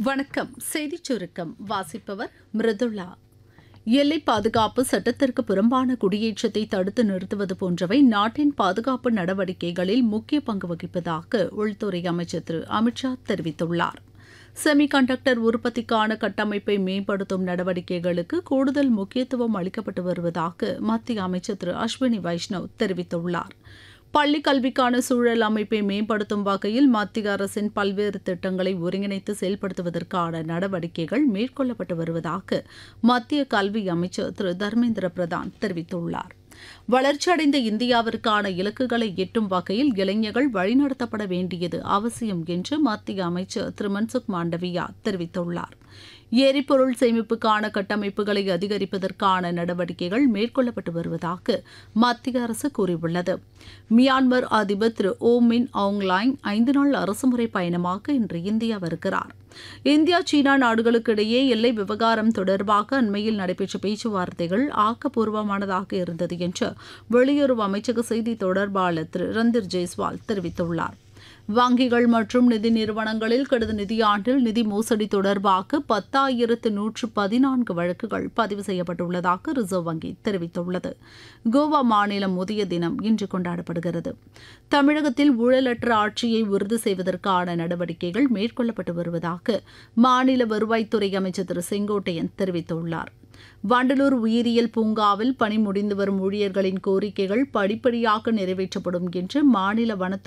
வணக்கம் செய்திச் சுருக்கம் வாசிப்பவர் மிருதுளா எல்லை பாதுகாப்பு சட்டத்திற்கு புறம்பான குடியேற்றத்தை தடுத்து நிறுத்துவது போன்றவை நாட்டின் பாதுகாப்பு நடவடிக்கைகளில் முக்கிய பங்கு வகிப்பதாக உள்துறை அமைச்சர் திரு அமித்ஷா தெரிவித்துள்ளார் செமிகண்டக்டர் உற்பத்திக்கான கட்டமைப்பை மேம்படுத்தும் நடவடிக்கைகளுக்கு கூடுதல் முக்கியத்துவம் அளிக்கப்பட்டு வருவதாக மத்திய அமைச்சர் திரு அஸ்வினி வைஷ்ணவ் தெரிவித்துள்ளார் பள்ளி கல்விக்கான சூழல் அமைப்பை மேம்படுத்தும் வகையில் மத்திய அரசின் பல்வேறு திட்டங்களை ஒருங்கிணைத்து செயல்படுத்துவதற்கான நடவடிக்கைகள் மேற்கொள்ளப்பட்டு வருவதாக மத்திய கல்வி அமைச்சர் திரு தர்மேந்திர பிரதான் தெரிவித்துள்ளார் வளர்ச்சியடைந்த இந்தியாவிற்கான இலக்குகளை எட்டும் வகையில் இளைஞர்கள் வழிநடத்தப்பட வேண்டியது அவசியம் என்று மத்திய அமைச்சர் திரு மன்சுக் மாண்டவியா தெரிவித்துள்ளார் எரிபொருள் சேமிப்புக்கான கட்டமைப்புகளை அதிகரிப்பதற்கான நடவடிக்கைகள் மேற்கொள்ளப்பட்டு வருவதாக மத்திய அரசு கூறியுள்ளது மியான்மர் அதிபர் திரு ஓ மின் ஆங்லாங் ஐந்து நாள் அரசுமுறை பயணமாக இன்று இந்தியா வருகிறார் இந்தியா சீனா நாடுகளுக்கு இடையே எல்லை விவகாரம் தொடர்பாக அண்மையில் நடைபெற்ற பேச்சுவார்த்தைகள் ஆக்கப்பூர்வமானதாக இருந்தது என்று வெளியுறவு அமைச்சக செய்தி தொடர்பாளர் திரு ரந்தீர் ஜெய்ஸ்வால் தெரிவித்துள்ளார் வங்கிகள் மற்றும் நிதி நிறுவனங்களில் கடந்த நிதியாண்டில் நிதி மோசடி தொடர்பாக பத்தாயிரத்து நூற்று பதினான்கு வழக்குகள் பதிவு செய்யப்பட்டுள்ளதாக ரிசர்வ் வங்கி தெரிவித்துள்ளது கோவா மாநிலம் முதிய தினம் இன்று கொண்டாடப்படுகிறது தமிழகத்தில் ஊழலற்ற ஆட்சியை உறுதி செய்வதற்கான நடவடிக்கைகள் மேற்கொள்ளப்பட்டு வருவதாக மாநில வருவாய்த்துறை அமைச்சர் திரு செங்கோட்டையன் தெரிவித்துள்ளார் வண்டலூர் உயிரியல் பூங்காவில் பணி முடிந்து வரும் ஊழியர்களின் கோரிக்கைகள் படிப்படியாக நிறைவேற்றப்படும் என்று மாநில வனத்துறை